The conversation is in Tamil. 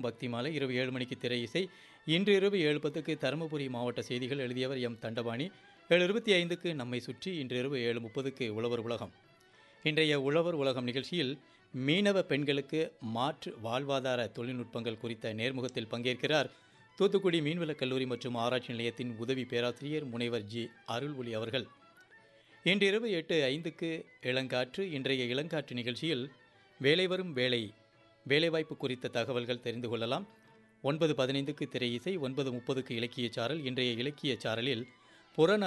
பக்தி மாலை இரவு ஏழு மணிக்கு திரை இசை இன்று இரவு ஏழு பத்துக்கு தருமபுரி மாவட்ட செய்திகள் எழுதியவர் எம் தண்டபாணி ஏழு இருபத்தி ஐந்துக்கு நம்மை சுற்றி இன்று இரவு ஏழு முப்பதுக்கு உழவர் உலகம் இன்றைய உழவர் உலகம் நிகழ்ச்சியில் மீனவ பெண்களுக்கு மாற்று வாழ்வாதார தொழில்நுட்பங்கள் குறித்த நேர்முகத்தில் பங்கேற்கிறார் தூத்துக்குடி மீன்வளக் கல்லூரி மற்றும் ஆராய்ச்சி நிலையத்தின் உதவி பேராசிரியர் முனைவர் ஜி அருள்ஒளி அவர்கள் இன்றிரவு எட்டு ஐந்துக்கு இளங்காற்று இன்றைய இளங்காற்று நிகழ்ச்சியில் வேலை வரும் வேலை வேலைவாய்ப்பு குறித்த தகவல்கள் தெரிந்து கொள்ளலாம் ஒன்பது பதினைந்துக்கு திரை இசை ஒன்பது முப்பதுக்கு இலக்கிய சாரல் இன்றைய இலக்கிய சாரலில் புறநா